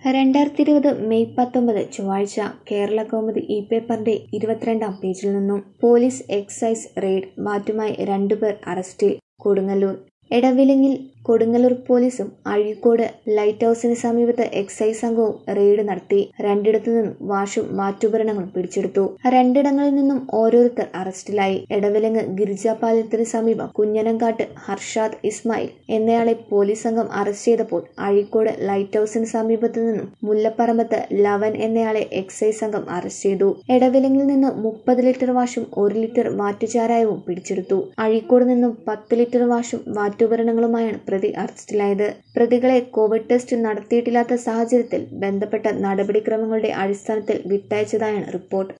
രണ്ടായിരത്തി ഇരുപത് മെയ് പത്തൊമ്പത് ചൊവ്വാഴ്ച കേരള കൗമുദി ഇ പേപ്പറിന്റെ ഇരുപത്തിരണ്ടാം പേജിൽ നിന്നും പോലീസ് എക്സൈസ് റെയ്ഡ് മാറ്റുമായി രണ്ടുപേർ അറസ്റ്റിൽ കൊടുങ്ങല്ലൂർ എടവിലങ്ങിൽ കൊടുങ്ങല്ലൂർ പോലീസും അഴീക്കോട് ലൈറ്റ് ഹൌസിന് സമീപത്ത് എക്സൈസ് സംഘവും റെയ്ഡ് നടത്തി രണ്ടിടത്തു നിന്നും വാഷും മാറ്റുപകരണങ്ങളും പിടിച്ചെടുത്തു രണ്ടിടങ്ങളിൽ നിന്നും ഓരോരുത്തർ അറസ്റ്റിലായി എടവിലങ്ങ് ഗിരിജാപാലത്തിന് സമീപം കുഞ്ഞനങ്കാട്ട് ഹർഷാദ് ഇസ്മായിൽ എന്നയാളെ പോലീസ് സംഘം അറസ്റ്റ് ചെയ്തപ്പോൾ അഴീക്കോട് ലൈറ്റ് ഹൌസിന് സമീപത്തു നിന്നും മുല്ലപ്പറമ്പത്ത് ലവൻ എന്നയാളെ എക്സൈസ് സംഘം അറസ്റ്റ് ചെയ്തു എടവിലങ്ങിൽ നിന്ന് മുപ്പത് ലിറ്റർ വാഷും ഒരു ലിറ്റർ വാറ്റുചാരായവും പിടിച്ചെടുത്തു അഴീക്കോട് നിന്നും പത്ത് ലിറ്റർ വാഷും വാറ്റുപകരണങ്ങളുമായാണ് പ്രതി അറസ്റ്റിലായത് പ്രതികളെ കോവിഡ് ടെസ്റ്റ് നടത്തിയിട്ടില്ലാത്ത സാഹചര്യത്തിൽ ബന്ധപ്പെട്ട നടപടിക്രമങ്ങളുടെ അടിസ്ഥാനത്തിൽ വിട്ടയച്ചതായാണ് റിപ്പോർട്ട്